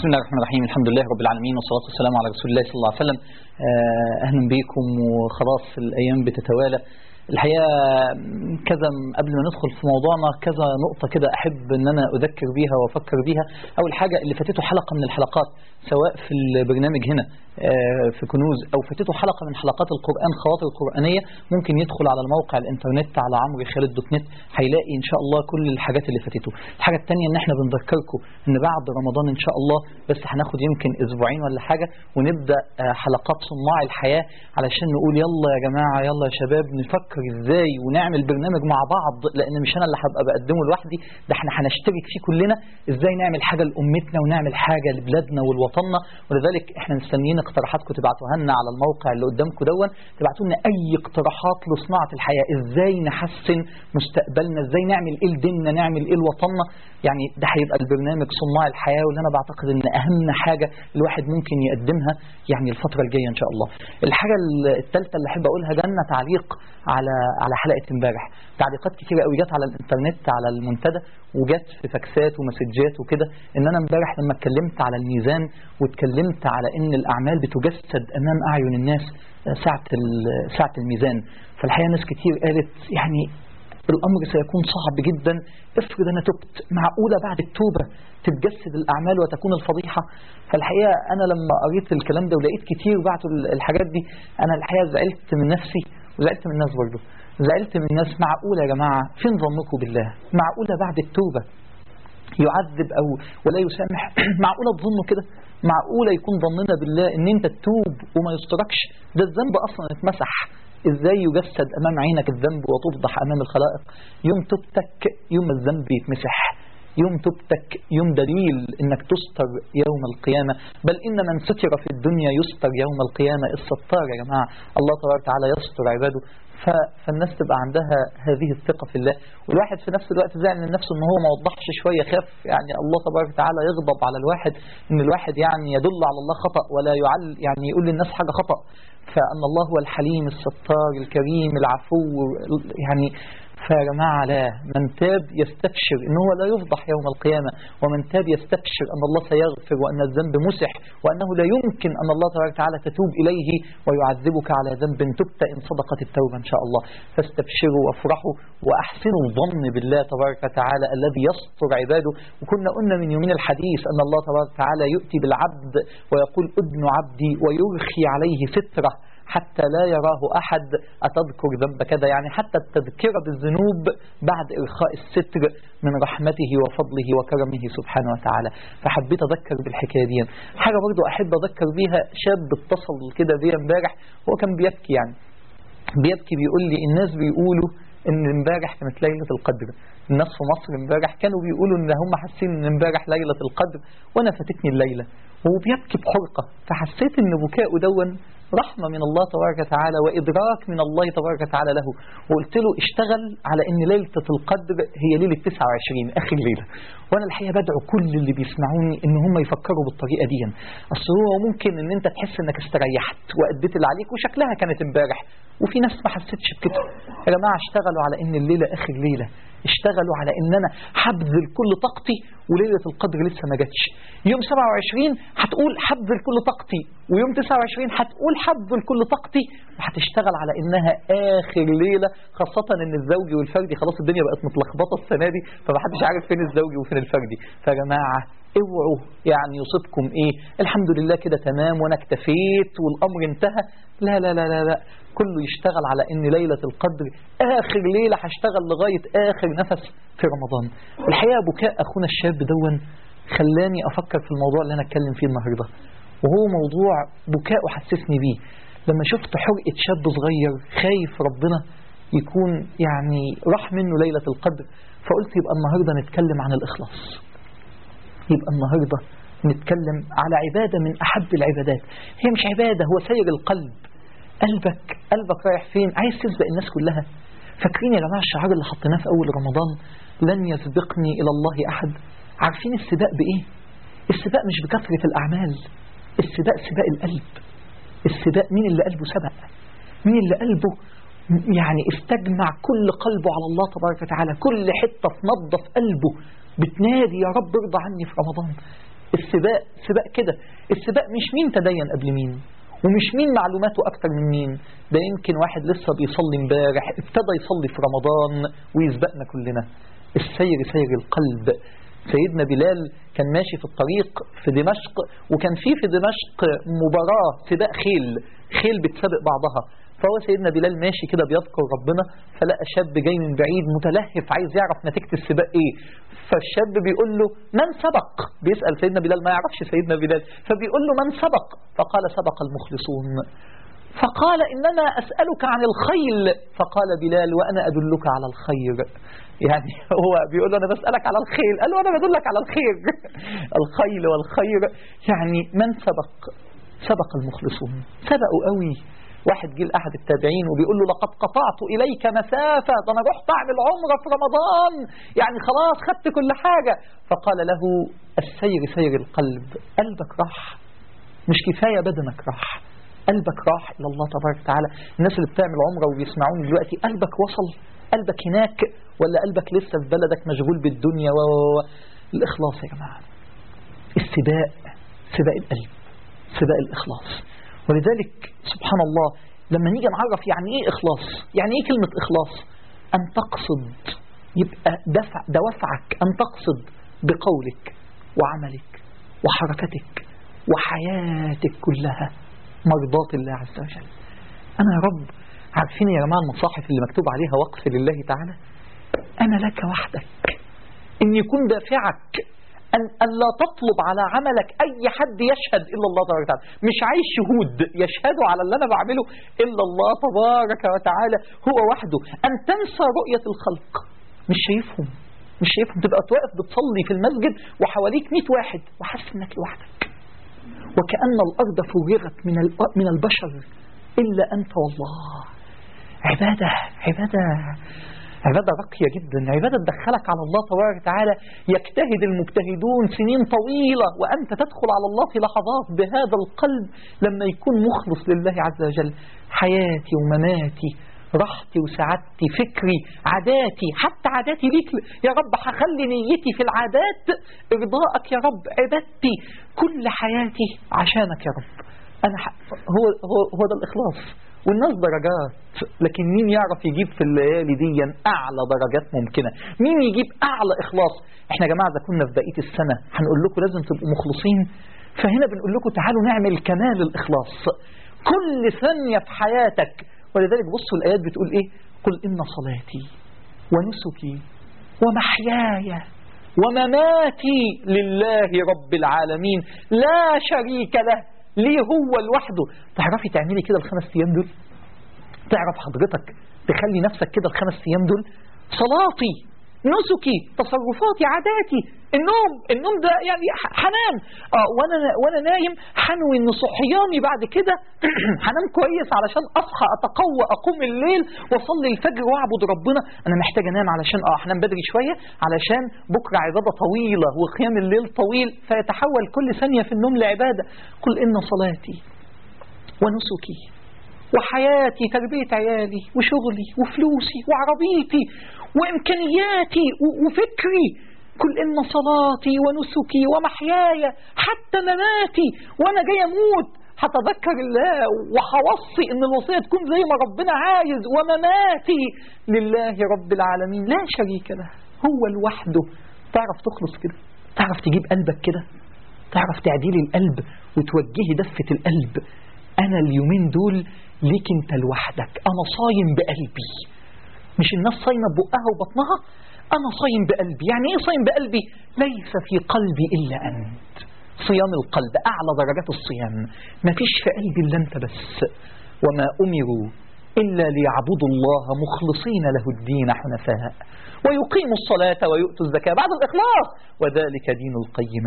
بسم الله الرحمن الرحيم الحمد لله رب العالمين والصلاة والسلام على رسول الله صلى الله عليه وسلم آه، أهلا بكم وخلاص الأيام بتتوالى الحقيقة كذا قبل ما ندخل في موضوعنا كذا نقطة كده أحب أن أنا أذكر بيها وأفكر بيها أول حاجة اللي فاتته حلقة من الحلقات سواء في البرنامج هنا آه، في كنوز أو فاتته حلقة من حلقات القرآن خواطر القرآنية ممكن يدخل على الموقع الإنترنت على عمرو خالد دوت نت هيلاقي إن شاء الله كل الحاجات اللي فاتته الحاجة الثانية إن إحنا بنذكركم إن بعد رمضان إن شاء الله بس هناخد يمكن أسبوعين ولا حاجة ونبدأ آه، حلقات صناع الحياة علشان نقول يلا يا جماعة يلا يا شباب نفكر إزاي ونعمل برنامج مع بعض لأن مش أنا اللي هبقى بقدمه لوحدي ده إحنا هنشترك فيه كلنا إزاي نعمل حاجة لأمتنا ونعمل حاجة لبلادنا ولوطننا ولذلك إحنا مستنيين اقتراحاتكم تبعتوها لنا على الموقع اللي قدامكم دون تبعتوا لنا أي اقتراحات لصناعة الحياة إزاي نحسن مستقبلنا إزاي نعمل إيه لديننا نعمل إيه لوطننا يعني ده هيبقى البرنامج صناع الحياة واللي أنا بعتقد إن أهم حاجة الواحد ممكن يقدمها يعني الفترة الجاية إن شاء الله الحاجة الثالثة اللي أحب أقولها جالنا تعليق على على حلقة امبارح تعليقات كتيرة قوي جت على الإنترنت على المنتدى وجت في فاكسات ومسجات وكده إن أنا امبارح لما اتكلمت على الميزان واتكلمت على إن الأعمال بتجسد أمام أعين الناس ساعة ال- ساعة الميزان فالحقيقة ناس كتير قالت يعني الأمر سيكون صعب جدا افرض أنا تبت معقولة بعد التوبة تتجسد الأعمال وتكون الفضيحة فالحقيقة أنا لما قريت الكلام ده ولقيت كتير بعتوا ال- الحاجات دي أنا الحقيقة زعلت من نفسي وزعلت من الناس برضه زعلت من الناس معقولة يا جماعة فين ظنكم بالله معقولة بعد التوبة يعذب أو ولا يسامح معقولة تظنوا كده معقولة يكون ظننا بالله ان انت تتوب وما يستركش ده الذنب اصلا اتمسح ازاي يجسد امام عينك الذنب وتفضح امام الخلائق يوم توبتك يوم الذنب يتمسح يوم توبتك يوم دليل انك تستر يوم القيامة بل ان من ستر في الدنيا يستر يوم القيامة الستار يا جماعة الله تبارك وتعالى يستر عباده ف- فالناس تبقى عندها هذه الثقة في الله والواحد في نفس الوقت زعل من نفسه ان هو ما وضحش شوية خاف يعني الله تبارك وتعالى يغضب على الواحد ان الواحد يعني يدل على الله خطأ ولا يعل يعني يقول للناس حاجة خطأ فأن الله هو الحليم الستار الكريم العفو يعني فيا جماعة لا من تاب يستبشر ان هو لا يفضح يوم القيامة ومن تاب يستبشر أن الله سيغفر وأن الذنب مسح وأنه لا يمكن أن الله تبارك وتعالى تتوب إليه ويعذبك على ذنب تبت إن صدقت التوبة إن شاء الله فاستبشروا وافرحوا وأحسنوا الظن بالله تبارك وتعالى الذي يستر عباده وكنا قلنا من يومين الحديث أن الله تبارك وتعالى يؤتي بالعبد ويقول ابن عبدي ويرخي عليه ستره حتى لا يراه أحد أتذكر ذنب كذا يعني حتى التذكرة بالذنوب بعد إرخاء الستر من رحمته وفضله وكرمه سبحانه وتعالى فحبيت أذكر بالحكاية دي حاجة برضو أحب أذكر بيها شاب اتصل كده بيا امبارح هو كان بيبكي يعني بيبكي بيقول لي الناس بيقولوا ان امبارح كانت ليلة القدر الناس في مصر امبارح كانوا بيقولوا ان هم حاسين ان امبارح ليلة القدر وانا فاتتني الليلة وهو بيبكي بحرقة فحسيت ان بكاؤه دون رحمة من الله تبارك وتعالى وإدراك من الله تبارك وتعالى له وقلت له اشتغل على ان ليلة القدر هي ليلة 29 آخر ليلة وانا الحقيقة بدعو كل اللي بيسمعوني ان هم يفكروا بالطريقة دي اصل هو ممكن ان انت تحس انك استريحت وأديت اللي عليك وشكلها كانت امبارح وفي ناس ما حسيتش بكده يا جماعة اشتغلوا على ان الليلة آخر ليلة اشتغلوا على ان انا هبذل كل طاقتي وليلة القدر لسه ما جاتش يوم 27 هتقول هبذل كل طاقتي ويوم 29 هتقول هبذل كل طاقتي وهتشتغل على انها اخر ليلة خاصة ان الزوجي والفردي خلاص الدنيا بقت متلخبطة السنة دي فمحدش عارف فين الزوجي وفين الفردي فيا جماعة اوعوا يعني يصيبكم ايه الحمد لله كده تمام وانا اكتفيت والامر انتهى لا لا لا لا, لا. كله يشتغل على ان ليلة القدر اخر ليلة هشتغل لغاية اخر نفس في رمضان الحقيقة بكاء اخونا الشاب دون خلاني افكر في الموضوع اللي انا اتكلم فيه النهاردة وهو موضوع بكاء حسسني بيه لما شفت حرقة شاب صغير خايف ربنا يكون يعني راح منه ليلة القدر فقلت يبقى النهاردة نتكلم عن الإخلاص يبقى النهاردة نتكلم على عبادة من أحب العبادات هي مش عبادة هو سير القلب قلبك قلبك رايح فين عايز تسبق الناس كلها فاكرين يا جماعة الشعار اللي حطيناه في أول رمضان لن يسبقني إلى الله أحد عارفين السباق بإيه السباق مش بكثرة الأعمال السباق سباق القلب السباق مين اللي قلبه سبق مين اللي قلبه يعني استجمع كل قلبه على الله تبارك وتعالى كل حتة تنظف قلبه بتنادي يا رب ارضى عني في رمضان السباق سباق كده السباق مش مين تدين قبل مين ومش مين معلوماته أكتر من مين ده يمكن واحد لسه بيصلي امبارح ابتدى يصلي في رمضان ويسبقنا كلنا السير سير القلب سيدنا بلال كان ماشي في الطريق في دمشق وكان في في دمشق مباراة سباق خيل خيل بتسابق بعضها فهو سيدنا بلال ماشي كده بيذكر ربنا فلقى شاب جاي من بعيد متلهف عايز يعرف نتيجة السباق ايه فالشاب بيقول له من سبق بيسأل سيدنا بلال ما يعرفش سيدنا بلال فبيقول له من سبق فقال سبق المخلصون فقال إنما أسألك عن الخيل فقال بلال وأنا أدلك على الخير يعني هو بيقول له أنا بسألك على الخيل قال له أنا بدلك على الخير الخيل والخير يعني من سبق سبق المخلصون سبقوا قوي واحد جه لأحد التابعين وبيقول له لقد قطعت إليك مسافة ده أنا رحت أعمل عمرة في رمضان يعني خلاص خدت كل حاجة فقال له السير سير القلب قلبك راح مش كفاية بدنك راح قلبك راح إلى الله تبارك وتعالى الناس اللي بتعمل عمرة وبيسمعوني دلوقتي قلبك وصل قلبك هناك ولا قلبك لسه في بلدك مشغول بالدنيا و الإخلاص يا جماعة السباق سباق القلب سباق الإخلاص ولذلك سبحان الله لما نيجي نعرف يعني ايه إخلاص يعني ايه كلمة إخلاص أن تقصد يبقى دفع دوافعك أن تقصد بقولك وعملك وحركتك وحياتك كلها مرضاة الله عز وجل أنا يا رب عارفين يا جماعة المصاحف اللي مكتوب عليها وقف لله تعالى أنا لك وحدك إن يكون دافعك أن, أن لا تطلب على عملك أي حد يشهد إلا الله تبارك وتعالى مش عايز شهود يشهدوا على اللي أنا بعمله إلا الله تبارك وتعالى هو وحده أن تنسى رؤية الخلق مش شايفهم مش شايفهم تبقى واقف بتصلي في المسجد وحواليك 100 واحد وحاسس انك لوحدك وكأن الأرض فرغت من من البشر إلا أنت والله عبادة عبادة عبادة راقية جدا عبادة تدخلك على الله تبارك وتعالى يجتهد المجتهدون سنين طويلة وأنت تدخل على الله في لحظات بهذا القلب لما يكون مخلص لله عز وجل حياتي ومماتي راحتي وسعادتي فكري عاداتي حتى عاداتي ليك يا رب هخلي نيتي في العادات إرضائك يا رب عبادتي كل حياتي عشانك يا رب أنا ح... هو, هو, هو ده الإخلاص والناس درجات لكن مين يعرف يجيب في الليالي دي أعلى درجات ممكنة مين يجيب أعلى إخلاص احنا يا جماعة إذا كنا في بقية السنة هنقول لكم لازم تبقوا مخلصين فهنا بنقول لكم تعالوا نعمل كمال الإخلاص كل ثانية في حياتك ولذلك بصوا الآيات بتقول إيه قل إن صلاتي ونسكي ومحياي ومماتي لله رب العالمين لا شريك له ليه هو لوحده تعرفي تعملي كده الخمس أيام دول تعرف حضرتك تخلي نفسك كده الخمس أيام دول صلاتي نسكي تصرفاتي عاداتي النوم النوم ده يعني حنام اه وانا وانا نايم حنوي ان صحياني بعد كده حنام كويس علشان اصحى اتقوى اقوم الليل واصلي الفجر واعبد ربنا انا محتاج انام علشان اه احنام بدري شويه علشان بكره عباده طويله وقيام الليل طويل فيتحول كل ثانيه في النوم لعباده قل ان صلاتي ونسكي وحياتي تربية عيالي وشغلي وفلوسي وعربيتي وإمكانياتي وفكري كل إن صلاتي ونسكي ومحياي حتى مماتي وأنا جاي أموت هتذكر الله وهوصي إن الوصية تكون زي ما ربنا عايز ومماتي لله رب العالمين لا شريك له هو لوحده تعرف تخلص كده تعرف تجيب قلبك كده تعرف تعديل القلب وتوجهي دفة القلب أنا اليومين دول ليك انت لوحدك انا صايم بقلبي مش الناس صايمه ببقها وبطنها انا صايم بقلبي يعني ايه صايم بقلبي ليس في قلبي الا انت صيام القلب اعلى درجات الصيام ما فيش في قلبي الا انت بس وما امروا الا ليعبدوا الله مخلصين له الدين حنفاء ويقيموا الصلاه ويؤتوا الزكاه بعد الاخلاص وذلك دين القيمه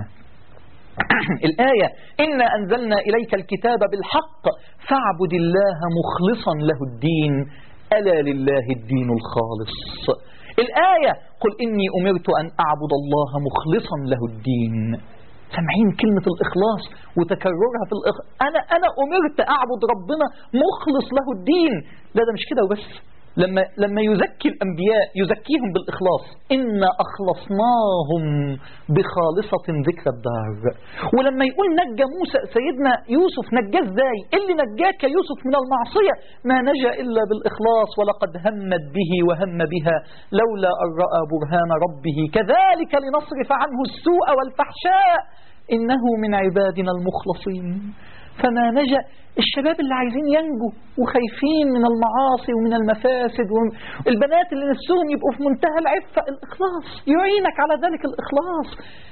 الآية إنا أنزلنا إليك الكتاب بالحق فاعبد الله مخلصا له الدين ألا لله الدين الخالص الآية قل إني أمرت أن أعبد الله مخلصا له الدين سامعين كلمة الإخلاص وتكررها في الإخ... أنا أنا أمرت أعبد ربنا مخلص له الدين لا ده مش كده وبس لما لما يزكي الأنبياء يزكيهم بالإخلاص إنا أخلصناهم بخالصة ذكر الدار ولما يقول نجى موسى سيدنا يوسف نجاه ازاي اللي نجاك يوسف من المعصية ما نجا إلا بالإخلاص ولقد همت به وهم بها لولا أن رأى برهان ربه كذلك لنصرف عنه السوء والفحشاء إنه من عبادنا المخلصين فما نجا الشباب اللي عايزين ينجوا وخايفين من المعاصي ومن المفاسد والبنات اللي نفسهم يبقوا في منتهى العفة الإخلاص يعينك على ذلك الإخلاص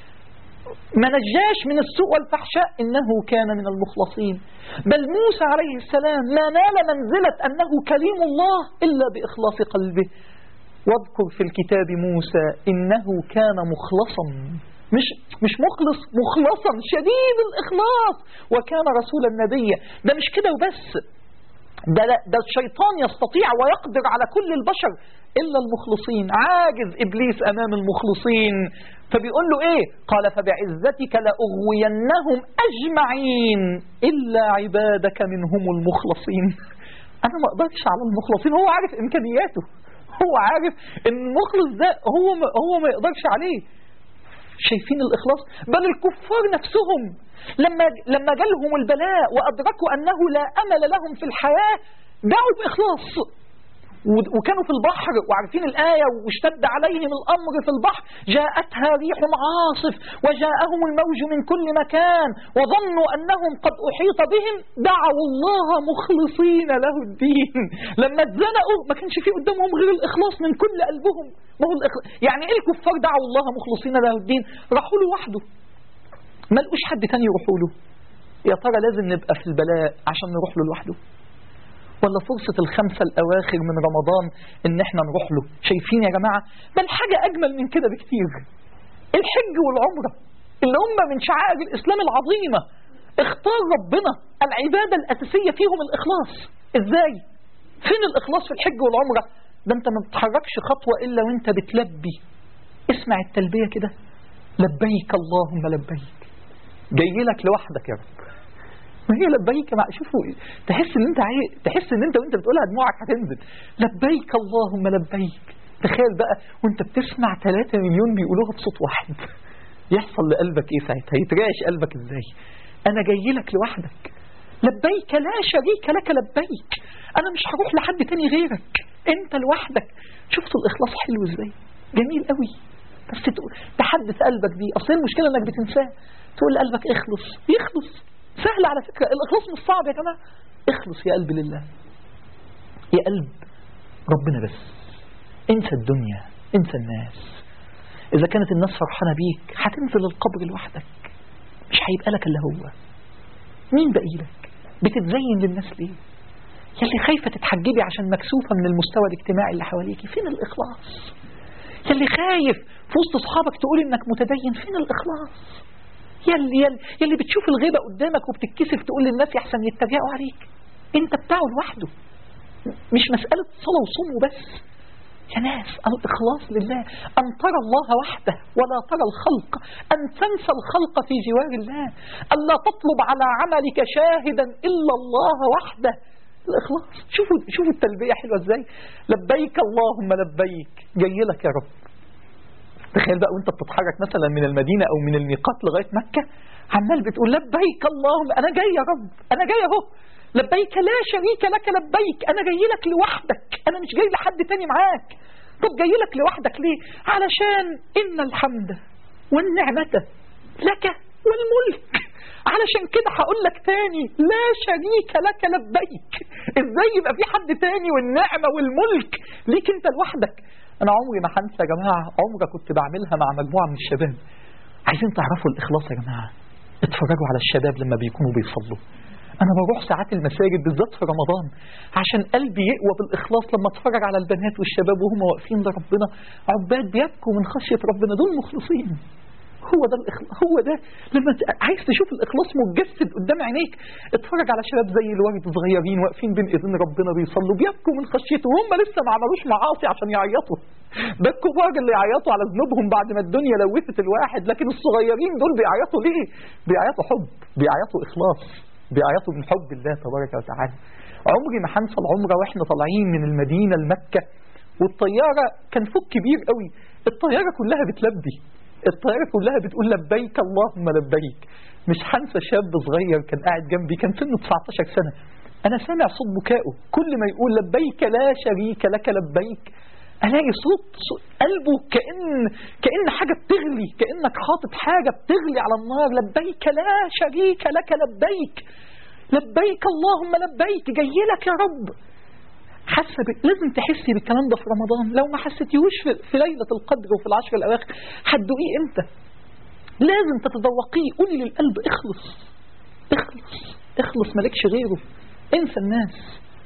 ما نجاش من السوء والفحشاء إنه كان من المخلصين بل موسى عليه السلام ما نال منزلة أنه كليم الله إلا بإخلاص قلبه واذكر في الكتاب موسى إنه كان مخلصا مش مش مخلص مخلصا شديد الإخلاص وكان رسولا نبيا ده مش كده وبس ده, ده الشيطان يستطيع ويقدر على كل البشر إلا المخلصين عاجز إبليس أمام المخلصين فبيقول له إيه قال فبعزتك لأغوينهم أجمعين إلا عبادك منهم المخلصين أنا ما أقدرش على المخلصين هو عارف إمكانياته هو عارف إن المخلص ده هو ما هو ما يقدرش عليه شايفين الإخلاص بل الكفار نفسهم لما لما جالهم البلاء وأدركوا أنه لا أمل لهم في الحياة دعوا بإخلاص وكانوا في البحر وعارفين الآية واشتد عليهم الأمر في البحر جاءتها ريح عاصف وجاءهم الموج من كل مكان وظنوا أنهم قد أحيط بهم دعوا الله مخلصين له الدين لما اتزنقوا ما كانش في قدامهم غير الإخلاص من كل قلبهم ما هو الإخلاص يعني إيه الكفار دعوا الله مخلصين له الدين راحوا له وحده ما لقوش حد تاني يروحوا له يا ترى لازم نبقى في البلاء عشان نروح له لوحده ولا فرصة الخمسة الأواخر من رمضان إن إحنا نروح له شايفين يا جماعة بل حاجة أجمل من كده بكتير الحج والعمرة اللي هم من شعائر الإسلام العظيمة اختار ربنا العبادة الأساسية فيهم الإخلاص إزاي؟ فين الإخلاص في الحج والعمرة؟ ده أنت ما بتحركش خطوة إلا وأنت بتلبي اسمع التلبية كده لبيك اللهم لبيك جاي لك لوحدك يا رب ما هي لبيك مع شوفوا تحس ان انت عاي... تحس ان انت وانت بتقولها دموعك هتنزل لبيك اللهم لبيك تخيل بقى وانت بتسمع 3 مليون بيقولوها بصوت واحد يحصل لقلبك ايه ساعتها يترعش قلبك ازاي انا جاي لك لوحدك لبيك لا شريك لك لبيك انا مش هروح لحد تاني غيرك انت لوحدك شفتوا الاخلاص حلو ازاي جميل قوي بس تحدث قلبك بيه اصل المشكله انك بتنساه تقول لقلبك اخلص يخلص سهل على فكرة الإخلاص مش صعب يا جماعة اخلص يا قلب لله يا قلب ربنا بس انسى الدنيا انسى الناس إذا كانت الناس فرحانة بيك هتنزل القبر لوحدك مش هيبقى لك إلا هو مين بقي لك بتتزين للناس ليه يلي خايفة تتحجبي عشان مكسوفة من المستوى الاجتماعي اللي حواليكي فين الإخلاص يلي خايف في وسط أصحابك تقول إنك متدين فين الإخلاص يلي, يلي, يلي بتشوف الغيبة قدامك وبتتكسف تقول للناس يحسن يتريقوا عليك انت بتاعه لوحده مش مسألة صلاة وصوم وبس يا ناس الإخلاص لله أن ترى الله وحده ولا ترى الخلق أن تنسى الخلق في جوار الله أن لا تطلب على عملك شاهدا إلا الله وحده الإخلاص شوفوا, شوفوا التلبية حلوة إزاي لبيك اللهم لبيك جاي لك يا رب تخيل بقى وانت بتتحرك مثلا من المدينة او من الميقات لغاية مكة عمال بتقول لبيك اللهم انا جاي يا رب انا جاي اهو لبيك لا شريك لك لبيك انا جاي لك لوحدك انا مش جاي لحد تاني معاك طب جاي لك لوحدك ليه علشان ان الحمد والنعمة لك والملك علشان كده هقول لك تاني لا شريك لك لبيك ازاي يبقى في حد تاني والنعمة والملك ليك انت لوحدك انا عمري ما هنسى يا جماعه عمره كنت بعملها مع مجموعه من الشباب عايزين تعرفوا الاخلاص يا جماعه اتفرجوا على الشباب لما بيكونوا بيصلوا انا بروح ساعات المساجد بالذات في رمضان عشان قلبي يقوى بالاخلاص لما اتفرج على البنات والشباب وهم واقفين لربنا عباد بيبكوا من خشيه ربنا دول مخلصين هو ده الإخلاص هو ده لما عايز تشوف الإخلاص متجسد قدام عينيك اتفرج على شباب زي الورد صغيرين واقفين بين ايدين ربنا بيصلوا بيبكوا من خشيته وهم لسه ما عملوش معاصي عشان يعيطوا ده الكبار اللي يعيطوا على ذنوبهم بعد ما الدنيا لوثت الواحد لكن الصغيرين دول بيعيطوا ليه؟ بيعيطوا حب بيعيطوا إخلاص بيعيطوا من حب الله تبارك وتعالى عمري ما هنسى العمرة واحنا طالعين من المدينة لمكة والطيارة كان فوق كبير قوي الطيارة كلها بتلبي الطيارة كلها بتقول لبيك اللهم لبيك مش هنسى شاب صغير كان قاعد جنبي كان سنه 19 سنة أنا سامع صوت بكائه كل ما يقول لبيك لا شريك لك لبيك ألاقي صوت, صوت قلبه كأن كأن حاجة بتغلي كأنك حاطط حاجة بتغلي على النار لبيك لا شريك لك لبيك لبيك اللهم لبيك جاي لك يا رب حاسه ب... لازم تحسي بالكلام ده في رمضان لو ما حسيتيهوش في... في ليله القدر وفي العشر الاواخر هتدوقيه امتى لازم تتذوقيه قولي للقلب اخلص اخلص اخلص مالكش غيره انسى الناس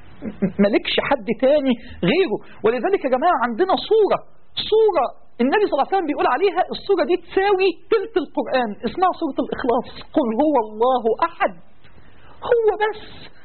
م- مالكش حد تاني غيره ولذلك يا جماعه عندنا صوره صوره النبي صلى الله عليه وسلم بيقول عليها الصوره دي تساوي تلت القران اسمها سوره الاخلاص قل هو الله احد هو بس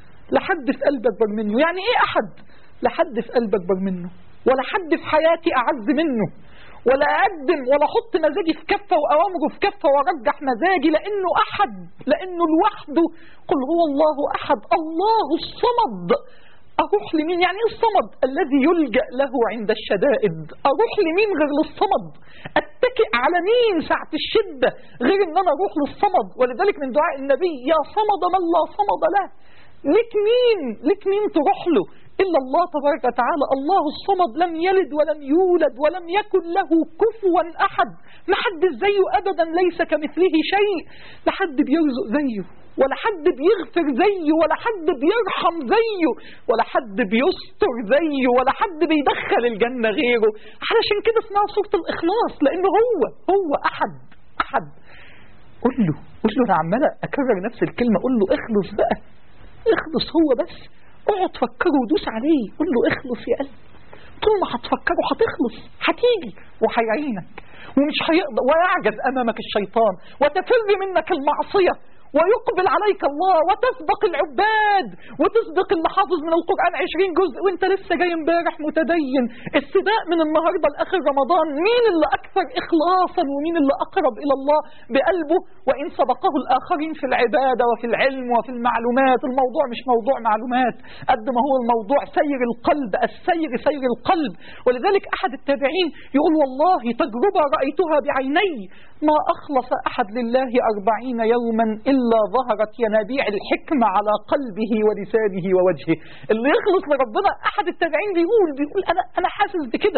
لحد في قلبك أكبر منه يعني إيه أحد لحد في قلبك أكبر منه ولا حد في حياتي أعز منه ولا أقدم ولا أحط مزاجي في كفة وأوامره في كفة وأرجح مزاجي لأنه أحد لأنه لوحده قل هو الله أحد الله الصمد أروح لمين يعني إيه الصمد الذي يلجأ له عند الشدائد أروح لمين غير للصمد أتكئ على مين ساعة الشدة غير إن أنا أروح للصمد ولذلك من دعاء النبي يا صمد من لا صمد له لك مين لك مين تروح له إلا الله تبارك وتعالى الله الصمد لم يلد ولم يولد ولم يكن له كفوا أحد ما حد زيه أبدا ليس كمثله شيء لا حد بيرزق زيه ولا حد بيغفر زيه ولا حد بيرحم زيه ولا حد بيستر زيه ولا حد بيدخل الجنة غيره علشان كده اسمها سورة الإخلاص لأنه هو هو أحد أحد قول له قول له أنا عمال أكرر نفس الكلمة قول له اخلص بقى اخلص هو بس اقعد فكره ودوس عليه قول له اخلص يا قلب طول ما هتفكره هتخلص هتيجي وهيعينك ومش هيقدر ويعجز امامك الشيطان وتفر منك المعصيه ويقبل عليك الله وتسبق العباد وتسبق اللي حافظ من القرآن عشرين جزء وانت لسه جاي امبارح متدين السباق من النهاردة لآخر رمضان مين اللي أكثر إخلاصا ومين اللي أقرب إلى الله بقلبه وإن سبقه الآخرين في العبادة وفي العلم وفي المعلومات الموضوع مش موضوع معلومات قد ما هو الموضوع سير القلب السير سير القلب ولذلك أحد التابعين يقول والله تجربة رأيتها بعيني ما أخلص أحد لله أربعين يوما إلا ظهرت ينابيع الحكمة على قلبه ولسانه ووجهه اللي يخلص لربنا أحد التابعين بيقول بيقول أنا, أنا حاسس بكده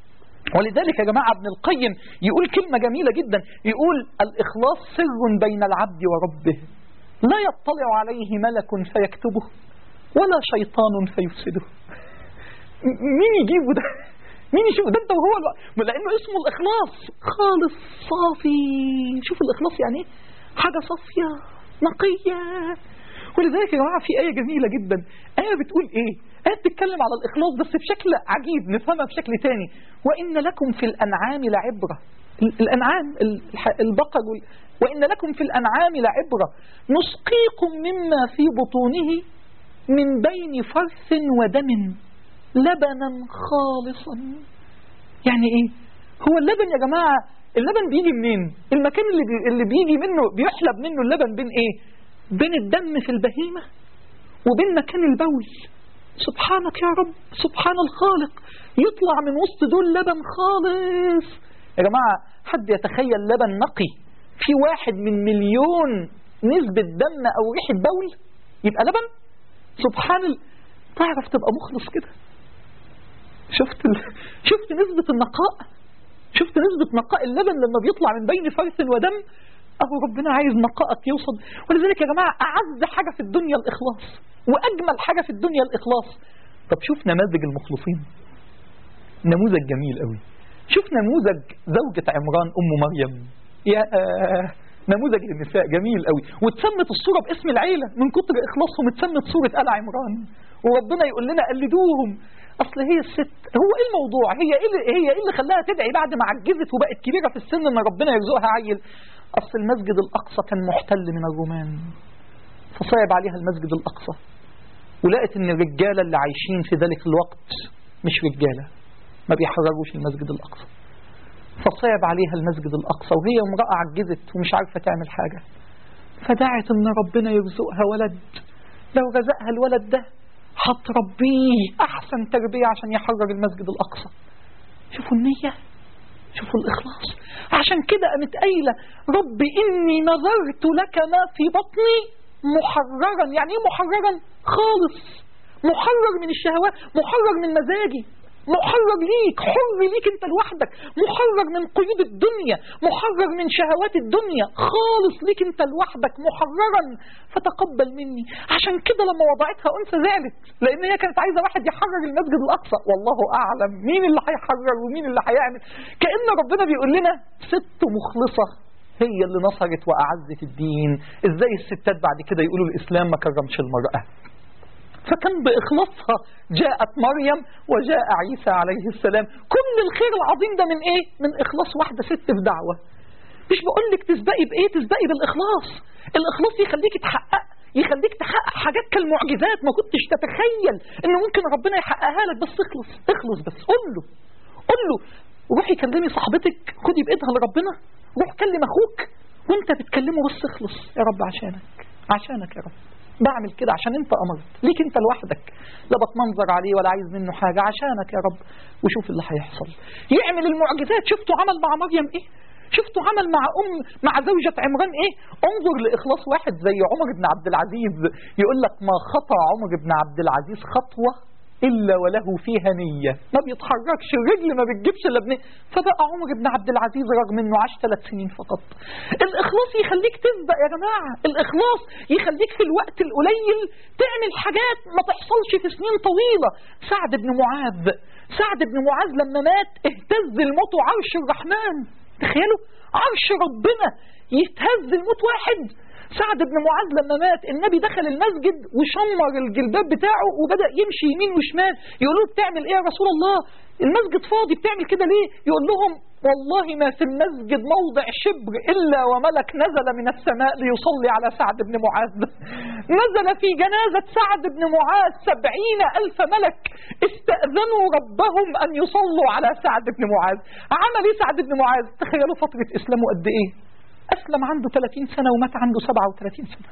ولذلك يا جماعة ابن القيم يقول كلمة جميلة جدا يقول الإخلاص سر بين العبد وربه لا يطلع عليه ملك فيكتبه ولا شيطان فيفسده مين يجيبه ده مين يشوف ده انت وهو الوقت. لانه اسمه الاخلاص خالص صافي شوف الاخلاص يعني ايه حاجه صافيه نقيه ولذلك يا جماعه في ايه جميله جدا ايه بتقول ايه ايه بتتكلم على الاخلاص بس بشكل عجيب نفهمها بشكل تاني وان لكم في الانعام لعبره ال- الانعام الح- البقر وال- وان لكم في الانعام لعبره نسقيكم مما في بطونه من بين فرث ودم لبنا خالصا يعني ايه هو اللبن يا جماعة اللبن بيجي منين المكان اللي, بي اللي بيجي منه بيحلب منه اللبن بين ايه بين الدم في البهيمة وبين مكان البول سبحانك يا رب سبحان الخالق يطلع من وسط دول لبن خالص يا جماعة حد يتخيل لبن نقي في واحد من مليون نسبة دم أو ريحة بول يبقى لبن سبحان ال... تعرف تبقى مخلص كده شفت ال... شفت نسبة النقاء شفت نسبة نقاء اللبن لما بيطلع من بين فرث ودم أهو ربنا عايز نقائك يوصل ولذلك يا جماعة أعز حاجة في الدنيا الإخلاص وأجمل حاجة في الدنيا الإخلاص طب شوف نماذج المخلصين نموذج جميل قوي شوف نموذج زوجة عمران أم مريم يا آه نموذج للنساء جميل قوي واتسمت الصورة باسم العيلة من كتر إخلاصهم اتسمت صورة آل عمران وربنا يقول لنا قلدوهم اصل هي الست هو ايه الموضوع هي ايه اللي هي ايه اللي خلاها تدعي بعد ما عجزت وبقت كبيره في السن ان ربنا يرزقها عيل اصل المسجد الاقصى كان محتل من الرومان فصعب عليها المسجد الاقصى ولقت ان الرجاله اللي عايشين في ذلك الوقت مش رجاله ما بيحرروش المسجد الاقصى فصعب عليها المسجد الاقصى وهي امراه عجزت ومش عارفه تعمل حاجه فدعت ان ربنا يرزقها ولد لو رزقها الولد ده هتربيه احسن تربيه عشان يحرر المسجد الاقصى شوفوا النيه شوفوا الإخلاص عشان كده قامت قايلة رب إني نظرت لك ما في بطني محررا يعني إيه محررا خالص محرر من الشهوات محرر من مزاجي محرر ليك حر ليك انت لوحدك محرر من قيود الدنيا محرر من شهوات الدنيا خالص ليك انت لوحدك محررا فتقبل مني عشان كده لما وضعتها انثى زعلت لان هي كانت عايزه واحد يحرر المسجد الاقصى والله اعلم مين اللي هيحرر ومين اللي هيعمل كان ربنا بيقول لنا ست مخلصه هي اللي نصرت واعزت الدين ازاي الستات بعد كده يقولوا الاسلام ما كرمش المراه فكان بإخلاصها جاءت مريم وجاء عيسى عليه السلام كل الخير العظيم ده من إيه؟ من إخلاص واحدة ست في دعوة مش بقول لك تسبقي بإيه تسبقي بالإخلاص الإخلاص يخليك تحقق يخليك تحقق حاجات كالمعجزات ما كنتش تتخيل إن ممكن ربنا يحققها لك بس اخلص اخلص بس قول له قول له روحي كلمي صاحبتك خدي بإيدها لربنا روح كلم أخوك وانت بتكلمه بس اخلص يا رب عشانك عشانك يا رب بعمل كده عشان انت امرت ليك انت لوحدك لا بتمنظر عليه ولا عايز منه حاجة عشانك يا رب وشوف اللي هيحصل يعمل المعجزات شفتوا عمل مع مريم ايه شفتوا عمل مع ام مع زوجة عمران ايه انظر لاخلاص واحد زي عمر بن عبد العزيز يقول لك ما خطى عمر بن عبد العزيز خطوة إلا وله فيها نية ما بيتحركش الرجل ما بتجيبش إلا بنية فبقى عمر بن عبد العزيز رغم إنه عاش ثلاث سنين فقط الإخلاص يخليك تسبق يا جماعة الإخلاص يخليك في الوقت القليل تعمل حاجات ما تحصلش في سنين طويلة سعد بن معاذ سعد بن معاذ لما مات اهتز الموت عرش الرحمن تخيلوا عرش ربنا يتهز الموت واحد سعد بن معاذ لما مات النبي دخل المسجد وشمر الجلباب بتاعه وبدأ يمشي يمين وشمال يقولوا بتعمل ايه يا رسول الله المسجد فاضي بتعمل كده ليه يقول لهم والله ما في المسجد موضع شبر إلا وملك نزل من السماء ليصلي على سعد بن معاذ نزل في جنازة سعد بن معاذ سبعين ألف ملك استأذنوا ربهم أن يصلوا على سعد بن معاذ عمل ايه سعد بن معاذ تخيلوا فترة إسلامه قد ايه أسلم عنده 30 سنة ومات عنده 37 سنة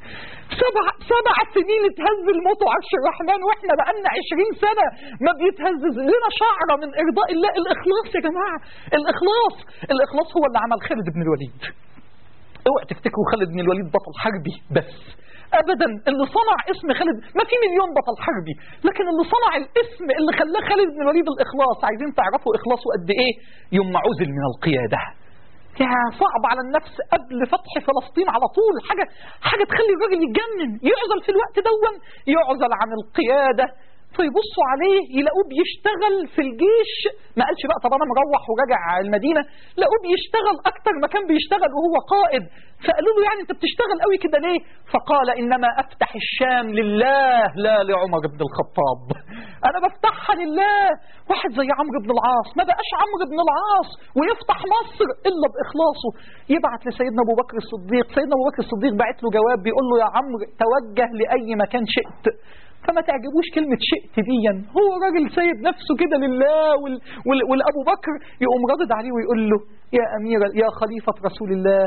سبع سبع سنين اتهز الموت عرش الرحمن واحنا بقالنا 20 سنة ما بيتهزز لنا شعرة من إرضاء الله الإخلاص يا جماعة الإخلاص الإخلاص هو اللي عمل خالد بن الوليد اوعى تفتكروا خالد بن الوليد بطل حربي بس ابدا اللي صنع اسم خالد ما في مليون بطل حربي لكن اللي صنع الاسم اللي خلاه خالد بن الوليد الاخلاص عايزين تعرفوا اخلاصه قد ايه يوم ما عزل من القياده يا صعب على النفس قبل فتح فلسطين على طول حاجة حاجة تخلي الراجل يتجنن يعزل في الوقت دون يعزل عن القيادة فيبصوا عليه يلاقوه بيشتغل في الجيش ما قالش بقى طب انا مروح وراجع المدينة لقوه بيشتغل اكتر ما كان بيشتغل وهو قائد فقالوا له يعني انت بتشتغل قوي كده ليه فقال انما افتح الشام لله لا لعمر بن الخطاب انا بفتحها لله واحد زي عمرو بن العاص ما بقاش عمرو بن العاص ويفتح مصر الا باخلاصه يبعت لسيدنا ابو بكر الصديق سيدنا ابو بكر الصديق بعت له جواب بيقول له يا عمرو توجه لاي مكان شئت فما تعجبوش كلمة شئت ديا هو راجل سايب نفسه كده لله وال... وال... والأبو بكر يقوم رادد عليه ويقول له يا أمير يا خليفة رسول الله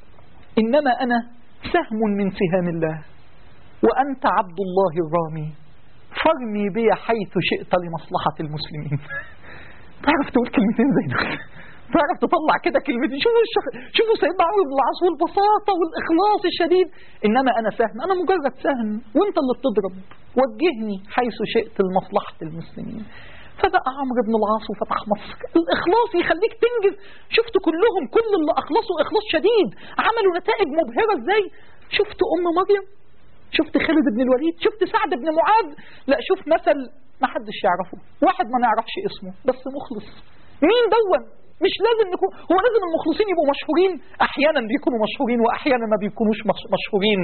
إنما أنا سهم من سهام الله وأنت عبد الله الرامي فارمي بي حيث شئت لمصلحة المسلمين تعرف تقول كلمتين زي دول تعرف تطلع كده كلمتين شوفوا الشخ... شوفوا سيدنا عمرو بن العاص والبساطة والإخلاص الشديد إنما أنا سهم أنا مجرد سهم وأنت اللي بتضرب وجهني حيث شئت لمصلحة المسلمين فبقى عمرو بن العاص وفتح مصر الإخلاص يخليك تنجز شفتوا كلهم كل اللي أخلصوا إخلاص شديد عملوا نتائج مبهرة إزاي شفت أم مريم شفت خالد بن الوليد شفت سعد بن معاذ لا شوف مثل ما حدش يعرفه واحد ما نعرفش اسمه بس مخلص مين دون مش لازم نكون هو لازم المخلصين يبقوا مشهورين احيانا بيكونوا مشهورين واحيانا ما بيكونوش مشهورين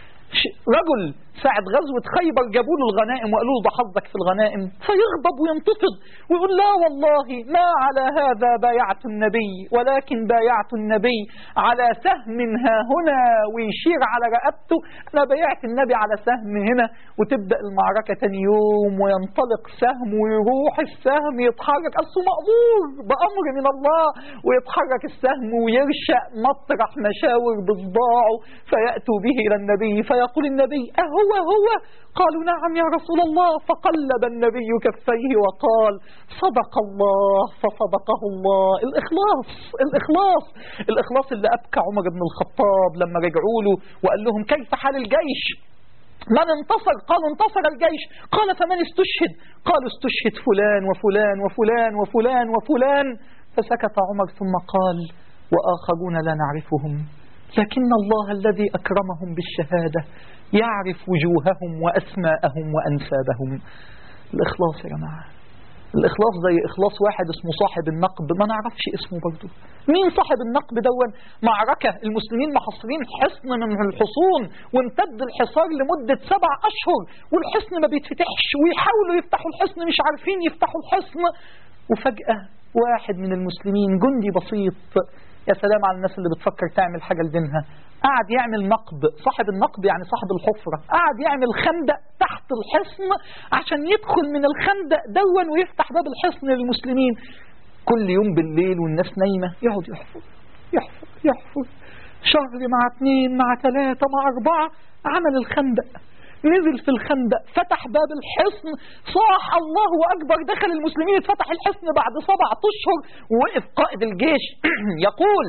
رجل ساعة غزوة خيبر جابوا له الغنائم وقالوا له ده حظك في الغنائم فيغضب وينتفض ويقول لا والله ما على هذا بايعت النبي ولكن بايعت النبي على سهم ها هنا ويشير على رقبته أنا بايعت النبي على سهم هنا وتبدأ المعركة تاني يوم وينطلق سهم ويروح السهم يتحرك أصله مأمور بأمر من الله ويتحرك السهم ويرشأ مطرح مشاور بصباعه فيأتوا به إلى النبي فيقول النبي أهو هو قالوا نعم يا رسول الله فقلب النبي كفيه وقال صدق الله فصدقه الله الإخلاص الإخلاص الإخلاص اللي أبكى عمر بن الخطاب لما رجعوا له وقال لهم كيف حال الجيش من انتصر قالوا انتصر الجيش قال فمن استشهد قالوا استشهد فلان وفلان وفلان وفلان وفلان فسكت عمر ثم قال وآخرون لا نعرفهم لكن الله الذي أكرمهم بالشهادة يعرف وجوههم وأسماءهم وأنسابهم الإخلاص يا جماعة الإخلاص زي إخلاص واحد اسمه صاحب النقب ما نعرفش اسمه برضه مين صاحب النقب دون معركة المسلمين محصرين حصن من الحصون وامتد الحصار لمدة سبع أشهر والحصن ما بيتفتحش ويحاولوا يفتحوا الحصن مش عارفين يفتحوا الحصن وفجأة واحد من المسلمين جندي بسيط يا سلام على الناس اللي بتفكر تعمل حاجة لدينها قعد يعمل نقب صاحب النقب يعني صاحب الحفرة قعد يعمل خندق تحت الحصن عشان يدخل من الخندق دون ويفتح باب الحصن للمسلمين كل يوم بالليل والناس نايمة يقعد يحفر يحفر يحفر شهر مع اثنين مع ثلاثة مع أربعة عمل الخندق نزل في الخندق فتح باب الحصن صاح الله أكبر دخل المسلمين اتفتح الحصن بعد سبعة أشهر ووقف قائد الجيش يقول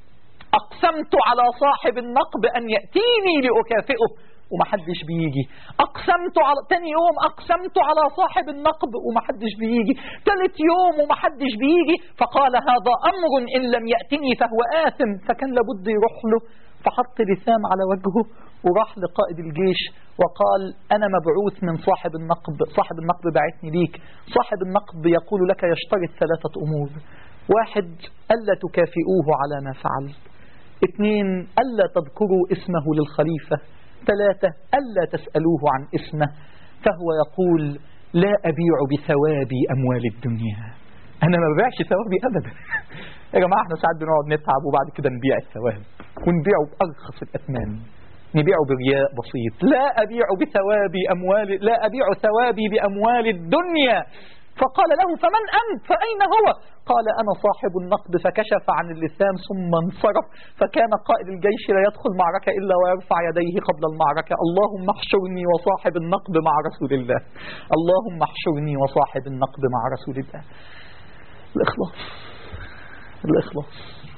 أقسمت على صاحب النقب أن يأتيني لأكافئه ومحدش بيجي أقسمت على تاني يوم أقسمت على صاحب النقب ومحدش بيجي تالت يوم ومحدش بيجي فقال هذا أمر إن لم يأتني فهو آثم فكان لابد يروح له فحط لثام على وجهه وراح لقائد الجيش وقال أنا مبعوث من صاحب النقب صاحب النقب بعثني ليك صاحب النقب يقول لك يشترط ثلاثة أمور واحد ألا تكافئوه على ما فعل اثنين ألا تذكروا اسمه للخليفة ثلاثة ألا تسألوه عن اسمه فهو يقول لا أبيع بثوابي أموال الدنيا أنا ما ببيعش ثوابي أبدا يا جماعة احنا ساعات بنقعد نتعب وبعد كده نبيع الثواب ونبيعه بأرخص الأثمان نبيعه برياء بسيط لا أبيع بثوابي أموال لا أبيع ثوابي بأموال الدنيا فقال له فمن أنت فأين هو قال أنا صاحب النقد فكشف عن اللسان ثم انصرف فكان قائد الجيش لا يدخل معركة إلا ويرفع يديه قبل المعركة اللهم احشرني وصاحب النقد مع رسول الله اللهم احشرني وصاحب النقد مع رسول الله الإخلاص الإخلاص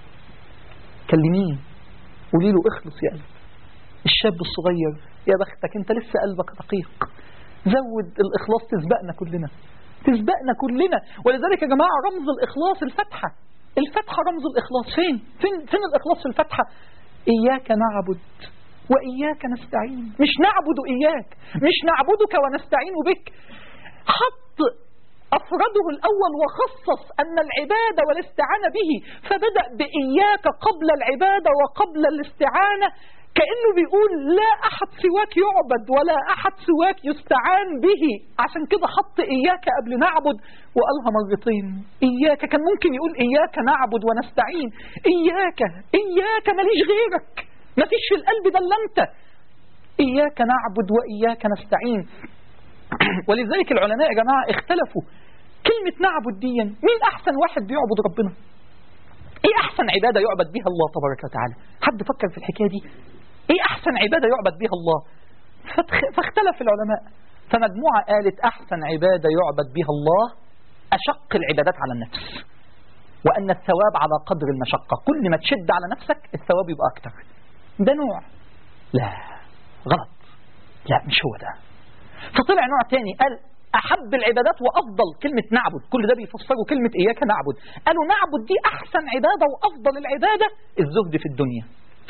كلميه قولي له اخلص يا قلب الشاب الصغير يا بختك انت لسه قلبك دقيق زود الإخلاص تسبقنا كلنا تسبقنا كلنا ولذلك يا جماعة رمز الإخلاص الفتحة الفتحة رمز الإخلاص فين فين, فين الإخلاص في الفتحة إياك نعبد وإياك نستعين مش نعبد إياك مش نعبدك ونستعين بك حط أفرده الأول وخصص أن العبادة والاستعانة به فبدأ بإياك قبل العبادة وقبل الاستعانة كأنه بيقول لا أحد سواك يعبد ولا أحد سواك يستعان به عشان كده حط إياك قبل نعبد وقالها مرتين إياك كان ممكن يقول إياك نعبد ونستعين إياك إياك ماليش غيرك مفيش في القلب ده إلا أنت إياك نعبد وإياك نستعين ولذلك العلماء يا جماعة اختلفوا كلمة نعبد دي مين أحسن واحد بيعبد ربنا ايه احسن عبادة يعبد بها الله تبارك وتعالى حد فكر في الحكاية دي ايه احسن عبادة يعبد بها الله فاختلف العلماء فمجموعة قالت احسن عبادة يعبد بها الله اشق العبادات على النفس وان الثواب على قدر المشقة كل ما تشد على نفسك الثواب يبقى اكتر ده نوع لا غلط لا مش هو ده فطلع نوع تاني قال أحب العبادات وأفضل كلمة نعبد كل ده بيفسروا كلمة إياك نعبد قالوا نعبد دي أحسن عبادة وأفضل العبادة الزهد في الدنيا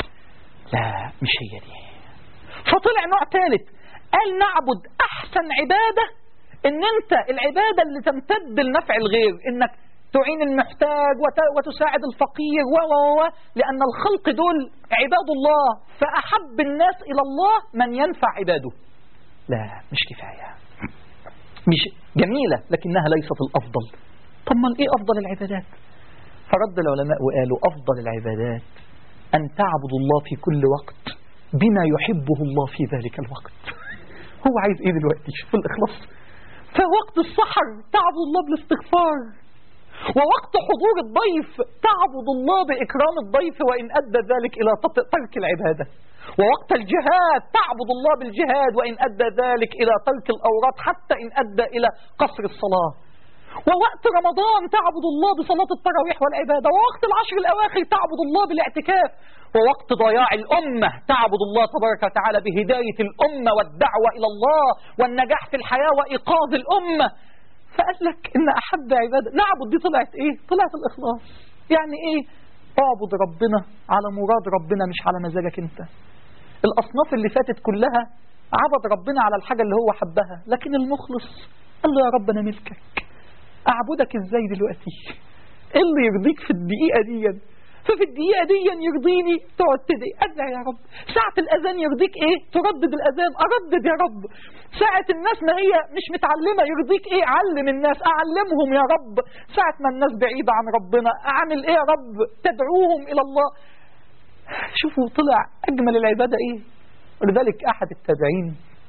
لا مش هي دي فطلع نوع ثالث قال نعبد أحسن عبادة إن أنت العبادة اللي تمتد لنفع الغير إنك تعين المحتاج وتساعد الفقير و و لأن الخلق دول عباد الله فأحب الناس إلى الله من ينفع عباده لا مش كفاية مش جميلة لكنها ليست الأفضل طب ما إيه أفضل العبادات فرد العلماء وقالوا أفضل العبادات أن تعبد الله في كل وقت بما يحبه الله في ذلك الوقت هو عايز إيه دلوقتي شوف الإخلاص فوقت السحر تعبد الله بالاستغفار ووقت حضور الضيف تعبد الله بإكرام الضيف وإن أدى ذلك إلى ترك العبادة ووقت الجهاد تعبد الله بالجهاد وإن أدى ذلك إلى ترك الأوراد حتى إن أدى إلى قصر الصلاة ووقت رمضان تعبد الله بصلاة التراويح والعبادة ووقت العشر الأواخر تعبد الله بالاعتكاف ووقت ضياع الأمة تعبد الله تبارك وتعالى بهداية الأمة والدعوة إلى الله والنجاح في الحياة وإيقاظ الأمة فقال لك إن أحب عبادة نعبد دي طلعت إيه طلعت الإخلاص يعني إيه اعبد ربنا على مراد ربنا مش على مزاجك انت الأصناف اللي فاتت كلها عبد ربنا على الحاجة اللي هو حبها لكن المخلص قال له يا رب أنا ملكك أعبدك إزاي دلوقتي إيه اللي يرضيك في الدقيقة دي ففي الدقيقة دي يرضيني تقعد تدعي أدعي يا رب ساعة الأذان يرضيك إيه تردد الأذان أردد يا رب ساعة الناس ما هي مش متعلمة يرضيك إيه علم الناس أعلمهم يا رب ساعة ما الناس بعيدة عن ربنا أعمل إيه يا رب تدعوهم إلى الله شوفوا طلع أجمل العبادة إيه ولذلك أحد التابعين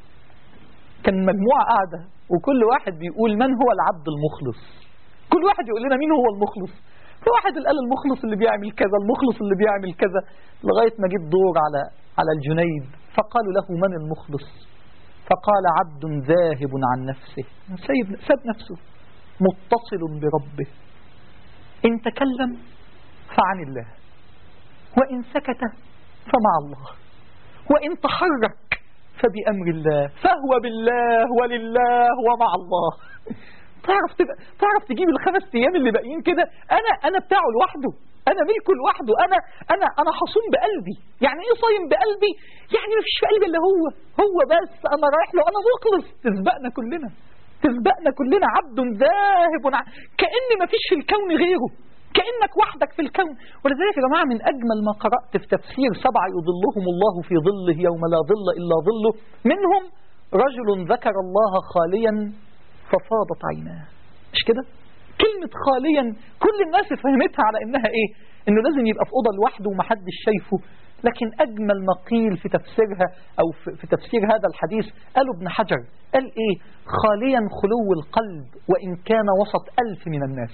كان مجموعة قاعدة وكل واحد بيقول من هو العبد المخلص كل واحد يقول لنا مين هو المخلص فواحد قال المخلص اللي بيعمل كذا المخلص اللي بيعمل كذا لغاية ما جيت دور على على الجنيد فقالوا له من المخلص فقال عبد ذاهب عن نفسه سيب ساب نفسه متصل بربه إن تكلم فعن الله وإن سكت فمع الله وإن تحرك فبأمر الله فهو بالله ولله ومع الله تعرف تبقى تعرف تجيب الخمس ايام اللي باقيين كده انا انا بتاعه لوحده انا ملكه لوحده انا انا انا حصون بقلبي يعني ايه صايم بقلبي يعني مفيش في قلبي الا هو هو بس انا رايح له انا مخلص تسبقنا كلنا تسبقنا كلنا عبد ذاهب ع... كأن مفيش في الكون غيره كأنك وحدك في الكون ولذلك يا جماعة من أجمل ما قرأت في تفسير سبعة يظلهم الله في ظله يوم لا ظل إلا ظله منهم رجل ذكر الله خاليا ففاضت عيناه مش كده كلمة خاليا كل الناس فهمتها على انها ايه انه لازم يبقى في اوضه لوحده ومحدش شايفه لكن اجمل ما قيل في تفسيرها او في تفسير هذا الحديث قالوا ابن حجر قال ايه خاليا خلو القلب وان كان وسط الف من الناس